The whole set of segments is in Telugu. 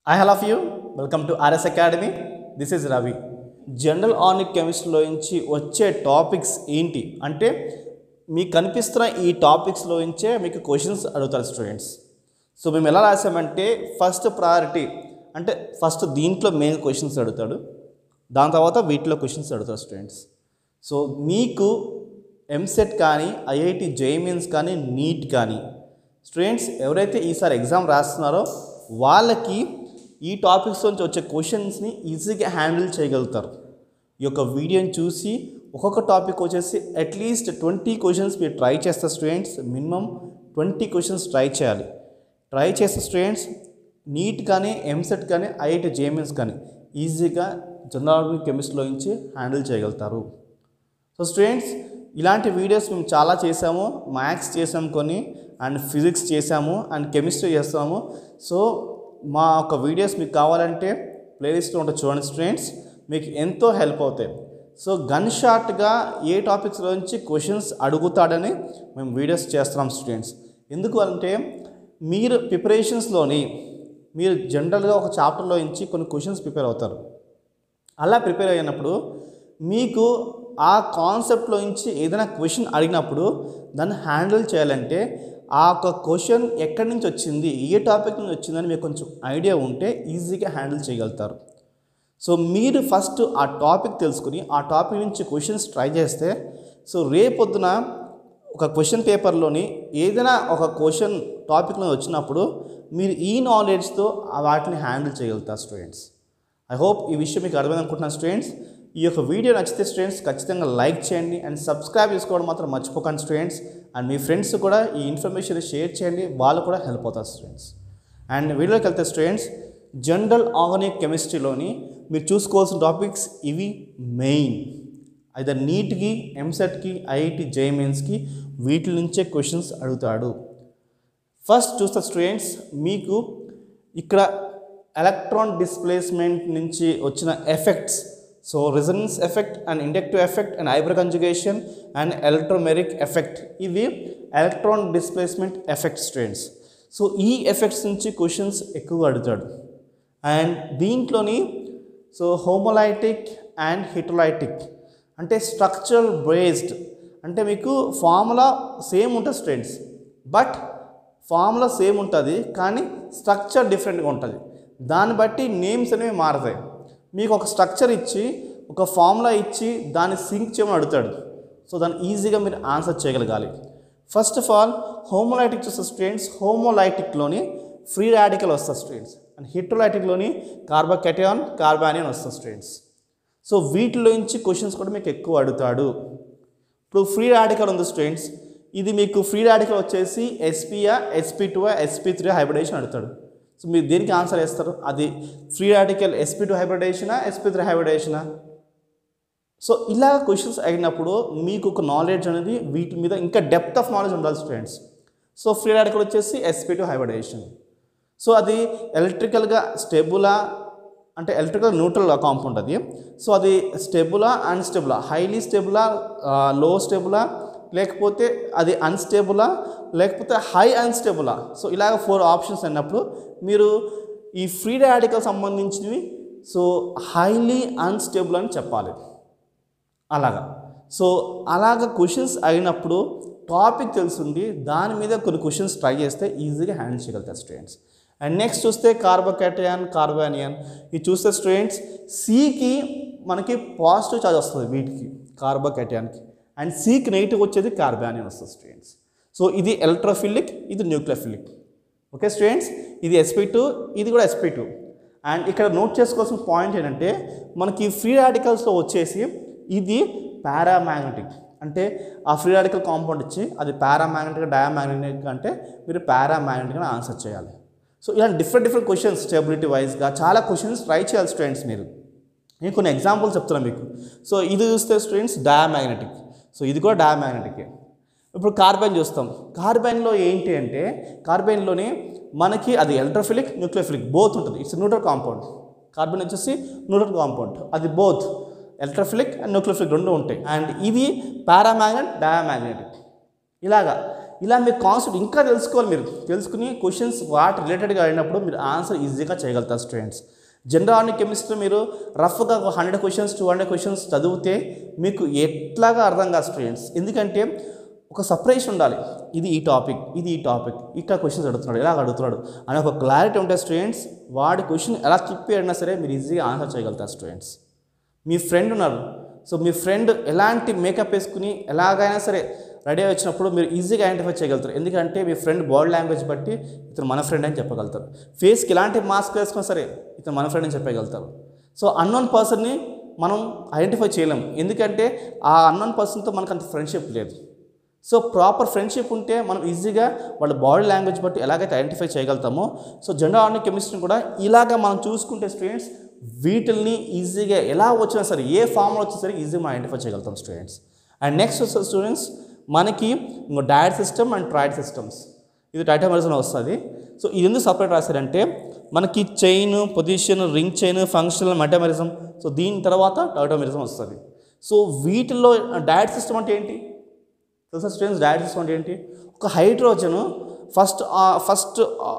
I all of you welcome to RS academy this is Ravi general organic కెమిస్ట్రీలో నుంచి వచ్చే టాపిక్స్ ఏంటి అంటే మీకు కనిపిస్తున్న ఈ టాపిక్స్లో నుంచే మీకు క్వశ్చన్స్ అడుగుతారు స్టూడెంట్స్ సో మేము ఎలా రాసామంటే ఫస్ట్ ప్రయారిటీ అంటే ఫస్ట్ దీంట్లో మెయిన్ క్వశ్చన్స్ అడుగుతాడు దాని తర్వాత వీటిలో క్వశ్చన్స్ అడుగుతారు స్టూడెంట్స్ సో మీకు ఎంసెట్ కానీ ఐఐటి జేఎంఎన్స్ కానీ నీట్ కానీ స్టూడెంట్స్ ఎవరైతే ఈసారి ఎగ్జామ్ రాస్తున్నారో వాళ్ళకి ఈ టాపిక్స్ నుంచి వచ్చే క్వశ్చన్స్ని ఈజీగా హ్యాండిల్ చేయగలుగుతారు ఈ యొక్క వీడియోని చూసి ఒక్కొక్క టాపిక్ వచ్చేసి అట్లీస్ట్ ట్వంటీ క్వశ్చన్స్ మీరు ట్రై చేస్తారు students minimum twenty questions try చేయాలి ట్రై చేస్తే స్టూడెంట్స్ నీట్ కానీ ఎంసెట్ కానీ ఐఐటి జేఎంఎన్స్ కానీ ఈజీగా జనరల్ కెమిస్ట్రీలో నుంచి హ్యాండిల్ చేయగలుగుతారు సో స్టూడెంట్స్ ఇలాంటి వీడియోస్ మేము చాలా చేసాము మ్యాథ్స్ చేసాము కొన్ని అండ్ ఫిజిక్స్ చేసాము అండ్ కెమిస్ట్రీ చేస్తాము సో మా యొక్క వీడియోస్ మీకు కావాలంటే ప్లేలిస్ట్లో ఉంటుంది చూడండి స్టూడెంట్స్ మీకు ఎంతో హెల్ప్ అవుతాయి సో గన్ షార్ట్గా ఏ టాపిక్స్ నుంచి క్వశ్చన్స్ అడుగుతాడని మేము వీడియోస్ చేస్తున్నాం స్టూడెంట్స్ ఎందుకు అంటే మీరు ప్రిపరేషన్స్లోని మీరు జనరల్గా ఒక చాప్టర్లో నుంచి కొన్ని క్వశ్చన్స్ ప్రిపేర్ అవుతారు అలా ప్రిపేర్ అయినప్పుడు మీకు ఆ కాన్సెప్ట్లో నుంచి ఏదైనా క్వశ్చన్ అడిగినప్పుడు దాన్ని హ్యాండిల్ చేయాలంటే ఆ యొక్క క్వశ్చన్ ఎక్కడి నుంచి వచ్చింది ఏ టాపిక్ నుంచి వచ్చిందని మీకు కొంచెం ఐడియా ఉంటే ఈజీగా హ్యాండిల్ చేయగలుగుతారు సో మీరు ఫస్ట్ ఆ టాపిక్ తెలుసుకుని ఆ టాపిక్ నుంచి క్వశ్చన్స్ ట్రై చేస్తే సో రేపొద్దున ఒక క్వశ్చన్ పేపర్లోని ఏదైనా ఒక క్వశ్చన్ టాపిక్లో వచ్చినప్పుడు మీరు ఈ నాలెడ్జ్తో వాటిని హ్యాండిల్ చేయగలుగుతారు స్టూడెంట్స్ ఐ హోప్ ఈ విషయం మీకు అర్థమైంది అనుకుంటున్నాను స్టూడెంట్స్ ఈ యొక్క వీడియో నచ్చితే స్టూడెంట్స్ ఖచ్చితంగా లైక్ చేయండి అండ్ సబ్స్క్రైబ్ చేసుకోవడం మాత్రం మర్చిపోకండి స్టూడెంట్స్ అండ్ మీ ఫ్రెండ్స్ కూడా ఈ ఇన్ఫర్మేషన్ షేర్ చేయండి వాళ్ళు కూడా హెల్ప్ అవుతారు స్టూడెంట్స్ అండ్ వీడియోకి వెళ్తే స్టూడెంట్స్ జనరల్ ఆర్గానిక్ కెమిస్ట్రీలోని మీరు చూసుకోవాల్సిన టాపిక్స్ ఇవి మెయిన్ అయితే నీట్కి ఎంసెట్కి ఐఐటి జేఎంఎన్స్కి వీటి నుంచే క్వశ్చన్స్ అడుగుతాడు ఫస్ట్ చూస్తే స్టూడెంట్స్ మీకు ఇక్కడ ఎలక్ట్రాన్ డిస్ప్లేస్మెంట్ నుంచి వచ్చిన effects so resonance effect and inductive effect and hyperconjugation and electromeric effect ఇవి electron displacement effect students so ఈ ఎఫెక్ట్స్ నుంచి క్వశ్చన్స్ ఎక్కువ అడుగుతాడు అండ్ దీంట్లోని సో హోమోలైటిక్ అండ్ హిటోలైటిక్ అంటే స్ట్రక్చరల్ బేస్డ్ అంటే మీకు ఫార్ములా సేమ్ ఉంటుంది స్టూడెంట్స్ బట్ ఫార్ములా సేమ్ ఉంటుంది కానీ స్ట్రక్చర్ డిఫరెంట్గా ఉంటుంది దాన్ని బట్టి నేమ్స్ అనేవి మారుతాయి మీకు ఒక స్ట్రక్చర్ ఇచ్చి ఒక ఫార్ములా ఇచ్చి దాన్ని సింక్ చేయమని అడుగుతాడు సో దాన్ని ఈజీగా మీరు ఆన్సర్ చేయగలగాలి ఫస్ట్ ఆఫ్ ఆల్ హోమోలైటిక్ చూస్తే స్టూడెంట్స్ హోమోలైటిక్లోని ఫ్రీ రాడికల్ వస్తుంది స్టూడెంట్స్ అండ్ హిట్రోలైటిక్లోని కార్బోకెటయాన్ కార్బానియన్ వస్తుంది స్టూడెంట్స్ సో వీటిలో నుంచి క్వశ్చన్స్ కూడా మీకు ఎక్కువ అడుగుతాడు ఇప్పుడు ఫ్రీ రాడికల్ ఉంది స్టూడెంట్స్ ఇది మీకు ఫ్రీ రాడికల్ వచ్చేసి ఎస్పీఆ sp two sp three hybridisation అడుగుతాడు సో మీరు దేనికి ఆన్సర్ వేస్తారు అది ఫ్రీ రాడికల్ ఎస్పీ టూ హైబ్రిడేషనా ఎస్పీ త్రీ హైబ్రిడేషనా సో ఇలా క్వశ్చన్స్ అడిగినప్పుడు మీకు ఒక నాలెడ్జ్ అనేది వీటి మీద ఇంకా డెప్త్ ఆఫ్ నాలెడ్జ్ ఉండాలి స్టూడెంట్స్ సో ఫ్రీ రాడికల్ వచ్చేసి ఎస్పీ టూ హైబ్రిడేషన్ సో అది ఎలక్ట్రికల్గా స్టెబులా అంటే ఎలక్ట్రికల్ న్యూట్రల్ కాంపౌండ్ అది సో అది స్టెబులా అన్స్టెబులా హైలీ స్టెబులా లో స్టెబులా లేకపోతే అది అన్స్టేబులా లేకపోతే హై అన్స్టేబులా సో ఇలాగ ఫోర్ ఆప్షన్స్ అన్నప్పుడు మీరు ఈ ఫ్రీ రాడికల్ సంబంధించినవి సో హైలీ అన్స్టేబుల్ అని చెప్పాలి అలాగా సో అలాగ క్వశ్చన్స్ అయినప్పుడు టాపిక్ తెలుసుంది దాని మీద కొన్ని క్వశ్చన్స్ ట్రై చేస్తే ఈజీగా హ్యాండిల్ చేయగలుగుతారు స్టూడెంట్స్ అండ్ నెక్స్ట్ చూస్తే కార్బోకెటయాన్ కార్బానియన్ ఇది చూస్తే స్టూడెంట్స్ సికి మనకి పాజిటివ్ చార్జ్ వస్తుంది వీటికి కార్బోకెటయాన్కి అండ్ సికి నెగిటివ్ వచ్చేది కార్బానియన్ వస్తుంది స్టూడెంట్స్ సో ఇది ఎలక్ట్రోఫిలిక్ ఇది న్యూక్లియోఫిలిక్ ఓకే స్టూడెంట్స్ ఇది ఎస్పీ టూ ఇది కూడా ఎస్పీ టూ అండ్ ఇక్కడ నోట్ చేసుకోవాల్సిన పాయింట్ ఏంటంటే మనకి ఫ్రీ రాడికల్స్లో వచ్చేసి ఇది పారామాగ్నెటిక్ అంటే ఆ ఫ్రీ రాడికల్ కాంపౌండ్ ఇచ్చి అది పారామాగ్నెటిక్ డయామాగ్నెటిక్ అంటే మీరు పారామాగ్నెటిక్ ఆన్సర్ చేయాలి సో ఇలాంటి డిఫరెంట్ డిఫరెంట్ క్వశ్చన్స్ స్టెబిలిటీ వైజ్గా చాలా క్వశ్చన్స్ ట్రై చేయాలి స్టూడెంట్స్ మీరు నేను కొన్ని ఎగ్జాంపుల్స్ చెప్తున్నాను మీకు సో ఇది చూస్తే స్టూడెంట్స్ డయామాగ్నెటిక్ సో ఇది కూడా డయామాగ్నెటిక్ ఇప్పుడు కార్బన్ చూస్తాం కార్బన్లో ఏంటి అంటే కార్బన్లోని మనకి అది ఎలక్ట్రోఫిలిక్ న్యూక్లియోఫిలిక్ బోత్ ఉంటుంది ఇట్స్ న్యూట్రల్ కాంపౌండ్ కార్బన్ వచ్చేసి న్యూట్రల్ కాంపౌండ్ అది బోత్ ఎలక్ట్రోఫిలిక్ అండ్ న్యూక్లియోఫిలిక్ రెండు ఉంటాయి అండ్ ఇది పారామాగ్నెట్ డయామాగ్నెటిక్ ఇలాగా ఇలా మీరు కాన్సెప్ట్ ఇంకా తెలుసుకోవాలి మీరు తెలుసుకుని క్వశ్చన్స్ వాటి రిలేటెడ్గా అయినప్పుడు మీరు ఆన్సర్ ఈజీగా చేయగలుగుతారు స్టూడెంట్స్ జనరల్ ఆర్నిక్ కెమిస్ట్రీ మీరు రఫ్గా ఒక hundred questions two hundred questions చదివితే మీకు ఎట్లాగా అర్థం కాదు స్టూడెంట్స్ ఎందుకంటే ఒక సపరేషన్ ఉండాలి ఇది ఈ టాపిక్ ఇది ఈ టాపిక్ ఇక్కడ క్వశ్చన్స్ అడుగుతున్నాడు ఎలా అడుగుతున్నాడు అనే ఒక క్లారిటీ ఉంటే స్టూడెంట్స్ వాడి క్వశ్చన్ ఎలా తిప్పి అడినా సరే మీరు ఈజీగా ఆన్సర్ చేయగలుగుతారు స్టూడెంట్స్ మీ ఫ్రెండ్ ఉన్నారు సో మీ ఫ్రెండ్ ఎలాంటి మేకప్ వేసుకుని ఎలాగైనా సరే రెడీ అయి వచ్చినప్పుడు మీరు ఈజీగా ఐడెంటిఫై చేయగలుగుతారు ఎందుకంటే మీ ఫ్రెండ్ బాడీ లాంగ్వేజ్ బట్టి ఇతను మన ఫ్రెండ్ అని చెప్పగలుగుతారు ఫేస్కి ఎలాంటి మాస్క్ వేసుకున్నా సరే ఇతను మన ఫ్రెండ్ అని చెప్పగలుగుతారు సో అన్నోన్ పర్సన్ని మనం ఐడెంటిఫై చేయలేం ఎందుకంటే ఆ అన్నోన్ పర్సన్తో మనకు అంత ఫ్రెండ్షిప్ లేదు సో ప్రాపర్ ఫ్రెండ్షిప్ ఉంటే మనం ఈజీగా వాళ్ళ బాడీ లాంగ్వేజ్ బట్టి ఎలాగైతే ఐడెంటిఫై చేయగలుగుతామో సో జెండర్ ఆర్నిక్ కెమిస్ట్రీని కూడా ఇలాగా మనం చూసుకుంటే స్టూడెంట్స్ వీటిల్ని ఈజీగా ఎలా వచ్చినా సరే ఏ ఫామ్లో వచ్చినా సరే ఈజీగా మనం ఐడెంటిఫై చేయగలుగుతాం స్టూడెంట్స్ అండ్ నెక్స్ట్ వస్తుంది స్టూడెంట్స్ మనకి ఇంకో dyad system and triad systems ఇది టైటామరిజం వస్తుంది సో ఇది ఎందుకు సపరేట్ రాశారంటే మనకి chain position ring chain functional metamerism so దీని తర్వాత టైటామరిజం వస్తుంది సో వీటిల్లో డయట్ సిస్టమ్ అంటే ఏంటి తెలుసా స్టూడెంట్స్ డయట్ సిస్టమ్ అంటే ఏంటి ఒక hydrogen first first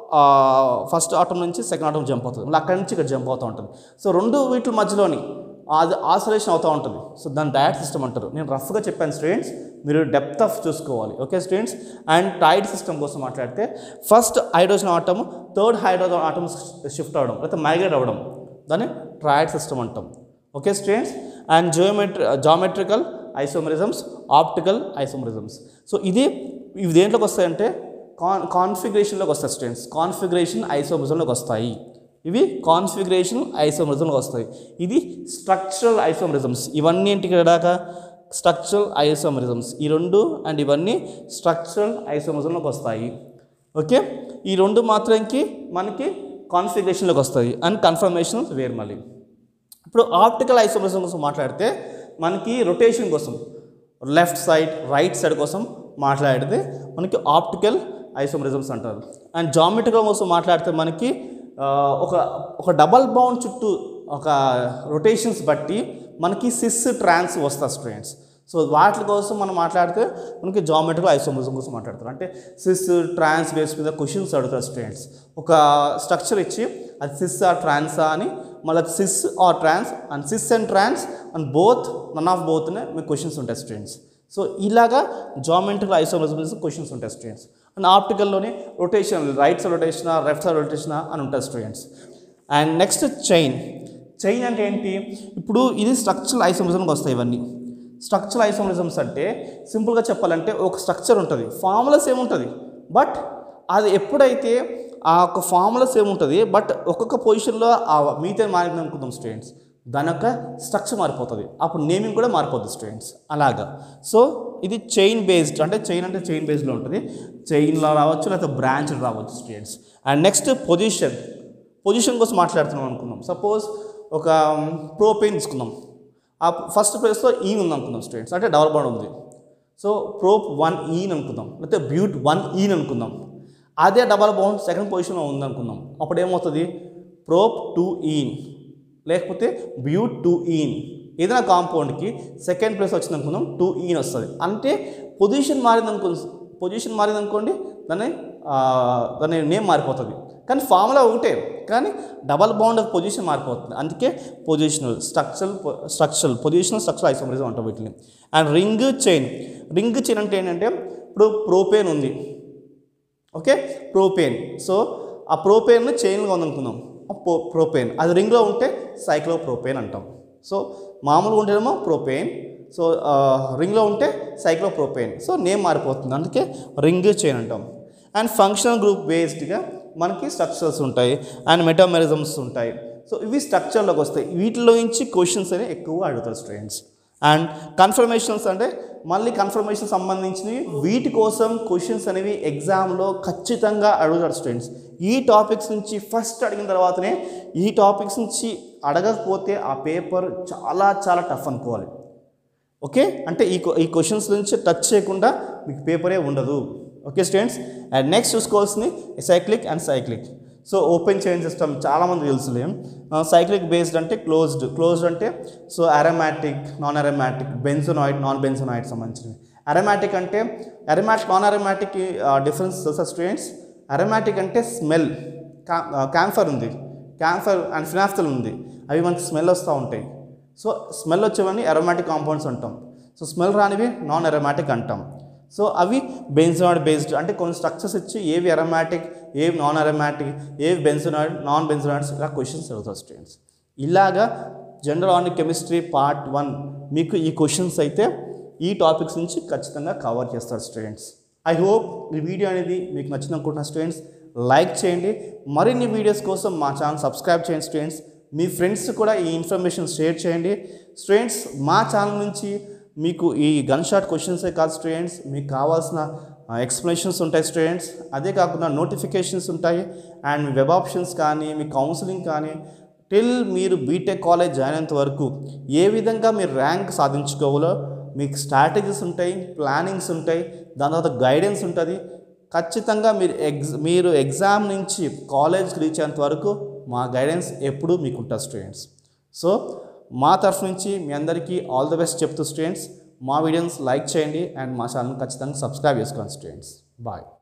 first atom నుంచి సెకండ్ ఆటం జంప్ అవుతుంది మళ్ళీ అక్కడి నుంచి ఇక్కడ జంప్ అవుతూ ఉంటుంది సో రెండు వీటి మధ్యలోని అది ఆసలేషన్ అవుతూ ఉంటుంది సో దాని డయట్ సిస్టమ్ అంటారు నేను రఫ్గా చెప్పాను స్టూడెంట్స్ మీరు డెప్త్ ఆఫ్ చూసుకోవాలి ఓకే స్టూడెంట్స్ అండ్ టైడ్ సిస్టమ్ కోసం మాట్లాడితే first hydrogen atom third hydrogen atom shift అవ్వడం లేకపోతే మైగ్రేట్ అవ్వడం దాన్ని ట్రయడ్ సిస్టమ్ అంటాం okay students and geometry geometrical isomerisms optical isomerisms so ఇది ఇవి దేంట్లోకి వస్తాయంటే కాన్ కాన్ఫిగరేషన్లోకి వస్తాయి స్టూడెంట్స్ కాన్ఫిగరేషన్ ఐసోమరిజంలోకి వస్తాయి ఇవి కాన్ఫిగరేషన్ ఐసోమరిజంలోకి వస్తాయి ఇది స్ట్రక్చరల్ ఐసోమరిజమ్స్ ఇవన్నీ ఏంటి దాకా స్ట్రక్చరల్ ఐసోమరిజమ్స్ ఈ రెండు అండ్ ఇవన్నీ స్ట్రక్చరల్ ఐసోమరిజంలోకి వస్తాయి ఓకే ఈ రెండు మాత్రంకి మనకి కాన్ఫిగరేషన్లోకి వస్తాయి అండ్ కన్ఫర్మేషన్ వేరు మళ్ళీ ఇప్పుడు ఆప్టికల్ ఐసోమరిజం కోసం మాట్లాడితే మనకి రొటేషన్ కోసం లెఫ్ట్ సైడ్ రైట్ సైడ్ కోసం మాట్లాడితే మనకి ఆప్టికల్ ఐసోమరిజమ్స్ అంటారు అండ్ జామెట్రికల్ కోసం మాట్లాడితే మనకి ఆ, ఒక ఒక డబల్ బౌండ్ చుట్టూ ఒక రొటేషన్స్ బట్టి మనకి సిస్ ట్రాన్స్ వస్తాయి స్టూడెంట్స్ సో వాటి కోసం మనం మాట్లాడితే మనకి జామెట్రికల్ ఐసోమరిజం కోసం మాట్లాడతారు అంటే సిస్ ట్రాన్స్ బేస్ మీద క్వశ్చన్స్ అడుగుతారు స్టూడెంట్స్ ఒక స్ట్రక్చర్ ఇచ్చి అది సిస్ ఆర్ ట్రాన్సా అని మళ్ళీ cis or trans and cis and trans and both none of both మీకు క్వశ్చన్స్ ఉంటాయి స్టూడెంట్స్ సో ఇలాగా జామెట్రికల్ ఐసోమరిజం క్వశ్చన్స్ ఉంటాయి స్టూడెంట్స్ అండ్ ఆప్టికల్లోనే రొటేషన్ రైట్ సైడ్ రొటేషనా లెఫ్ట్ సైడ్ రొటేషనా అని ఉంటాయి students and next chain chain అంటే ఏంటి ఇప్పుడు ఇది స్ట్రక్చరల్ ఐసోమరిజంకి వస్తాయి ఇవన్నీ స్ట్రక్చరల్ ఐసోమరిజమ్స్ అంటే సింపుల్గా చెప్పాలంటే ఒక స్ట్రక్చర్ ఉంటుంది ఫార్ములా సేమ్ ఉంటుంది బట్ అది ఎప్పుడైతే ఆ ఒక ఫార్ములా సేమ్ ఉంటుంది బట్ ఒక్కొక్క పొజిషన్లో ఆ మీతో మారింది అనుకుందాం స్టూడెంట్స్ దాని యొక్క స్ట్రక్చర్ మారిపోతుంది అప్పుడు నేమింగ్ కూడా మారిపోతుంది స్టూడెంట్స్ అలాగా సో ఇది చైన్ బేస్డ్ అంటే చైన్ అంటే చైన్ బేస్డ్లో ఉంటుంది చైన్లో రావచ్చు లేకపోతే బ్రాంచ్ రావచ్చు students and next position position కోసం మాట్లాడుతున్నాం అనుకుందాం సపోజ్ ఒక ప్రోపెయిన్ తీసుకుందాం ఆ ఫస్ట్ ప్లేస్లో ఈన్ ఉంది అనుకుందాం స్టూడెంట్స్ అంటే డబల్ బాండ్ ఉంది సో ప్రోప్ వన్ ఈన్ అనుకుందాం లేకపోతే బ్యూట్ వన్ ఈన్ అనుకుందాం అదే డబల్ బాండ్ సెకండ్ పొజిషన్లో ఉంది అనుకుందాం అప్పుడు ఏమవుతుంది ప్రోప్ టూ ఈన్ లేకపోతే బ్యూట్ టూ ఈన్ ఏదైనా కాంపౌండ్కి సెకండ్ ప్లేస్ వచ్చింది అనుకుందాం టూ ఈన్ వస్తుంది అంటే పొజిషన్ మారింది అనుకో పొజిషన్ మారింది అనుకోండి దాన్ని ఆ, దాని నేమ్ మారిపోతుంది కానీ ఫార్ములా ఒకటే కానీ డబల్ బాండ్ పొజిషన్ మారిపోతుంది అందుకే positional structural structural positional structural isomerism అంటాం వీటిని and ring chain ring chain అంటే ఏంటంటే ఇప్పుడు ప్రోపేన్ ఉంది ఓకే ప్రోపేన్ సో ఆ ప్రోపేన్ చైన్గా ఉందనుకుందాం ఆ ప్రో ప్రోపేన్ అది రింగ్లో ఉంటే సైక్లో ప్రోపేన్ అంటాం సో మామూలుగా ఉంటేనేమో ప్రోపేన్ సో ఆ, రింగ్లో ఉంటే సైక్లో ప్రోపేన్ సో నేమ్ మారిపోతుంది అందుకే రింగ్ చైన్ అంటాం అండ్ ఫంక్షనల్ గ్రూప్ బేస్డ్గా మనకి స్ట్రక్చర్స్ ఉంటాయి అండ్ మెటామెరిజమ్స్ ఉంటాయి సో ఇవి స్ట్రక్చర్లోకి వస్తాయి వీటిలో నుంచి క్వశ్చన్స్ అనేవి ఎక్కువ అడుగుతారు స్టూడెంట్స్ అండ్ కన్ఫర్మేషన్స్ అంటే మళ్ళీ కన్ఫర్మేషన్ సంబంధించినవి వీటి కోసం క్వశ్చన్స్ అనేవి ఎగ్జామ్లో ఖచ్చితంగా అడుగుతారు స్టూడెంట్స్ ఈ టాపిక్స్ నుంచి ఫస్ట్ అడిగిన తర్వాతనే ఈ టాపిక్స్ నుంచి అడగకపోతే ఆ పేపర్ చాలా చాలా టఫ్ అనుకోవాలి ఓకే అంటే ఈ క్వ- ఈ క్వశ్చన్స్ నుంచి టచ్ చేయకుండా మీకు పేపరే ఉండదు ఓకే స్టూడెంట్స్ అండ్ నెక్స్ట్ చూసుకోవాల్సింది cyclic and cyclic so open chain system చాలామంది తెలుసులే సైక్లిక్ బేస్డ్ అంటే క్లోజ్డ్ క్లోజ్డ్ అంటే so aromatic non aromatic benzenoid non benzenoid సంబంధించినవి అరమాటిక్ అంటే అరమాటిక్ నాన్ అరమాటిక్ డిఫరెన్స్ తెలుసా స్టూడెంట్స్ అరమాటిక్ అంటే స్మెల్ క్యాంఫర్ ఉంది క్యాంఫర్ అండ్ ఫినాఫ్తల్ ఉంది అవి మనకి స్మెల్ వస్తూ ఉంటాయి సో స్మెల్ వచ్చేవన్నీ అరోమాటిక్ కాంపౌండ్స్ అంటాం సో స్మెల్ రానివి నాన్ అరోమాటిక్ అంటాం సో అవి బెన్జనాయిడ్ బేస్డ్ అంటే కొన్ని స్ట్రక్చర్స్ ఇచ్చి ఏవి అరోమాటిక్ ఏవి నాన్ అరోమాటిక్ ఏవి బెన్జనాయిడ్ నాన్ బెన్జనాయిడ్స్ ఇలా క్వశ్చన్స్ అడుగుతారు స్టూడెంట్స్ ఇలాగా general on chemistry part one మీకు ఈ క్వశ్చన్స్ అయితే ఈ టాపిక్స్ నుంచి ఖచ్చితంగా కవర్ చేస్తారు స్టూడెంట్స్ ఐ హోప్ ఈ వీడియో అనేది మీకు నచ్చింది అనుకుంటున్న స్టూడెంట్స్ లైక్ చేయండి మరిన్ని వీడియోస్ కోసం మా ఛానల్ సబ్స్క్రైబ్ చేయండి స్టూడెంట్స్ మీ ఫ్రెండ్స్ కూడా ఈ ఇన్ఫర్మేషన్ షేర్ చేయండి స్టూడెంట్స్ మా ఛానల్ నుంచి మీకు ఈ గన్ షాట్ క్వశ్చన్సే కాదు స్టూడెంట్స్ మీకు కావాల్సిన ఎక్స్ప్లెనేషన్స్ ఉంటాయి స్టూడెంట్స్ అదే కాకుండా నోటిఫికేషన్స్ ఉంటాయి అండ్ వెబ్ ఆప్షన్స్ కానీ మీ కౌన్సిలింగ్ కానీ టిల్ మీరు బీటెక్ కాలేజ్ జాయిన్ అయ్యేంత వరకు ఏ విధంగా మీరు ర్యాంక్ సాధించుకోవాలో మీకు స్ట్రాటజీస్ ఉంటాయి ప్లానింగ్స్ ఉంటాయి దాని తర్వాత గైడెన్స్ ఉంటుంది ఖచ్చితంగా మీరు ఎగ్జ్ మీరు ఎగ్జామ్ నుంచి కాలేజ్కి రీచ్ అయ్యేంత వరకు మా గైడెన్స్ ఎప్పుడూ మీకు ఉంటుంది స్టూడెంట్స్ సో మా తరఫు నుంచి మీ అందరికీ ఆల్ ద బెస్ట్ చెప్తూ స్టూడెంట్స్ మా వీడియోస్ లైక్ చేయండి అండ్ మా ఛానల్ ఖచ్చితంగా సబ్స్క్రైబ్ చేసుకోండి స్టూడెంట్స్ బాయ్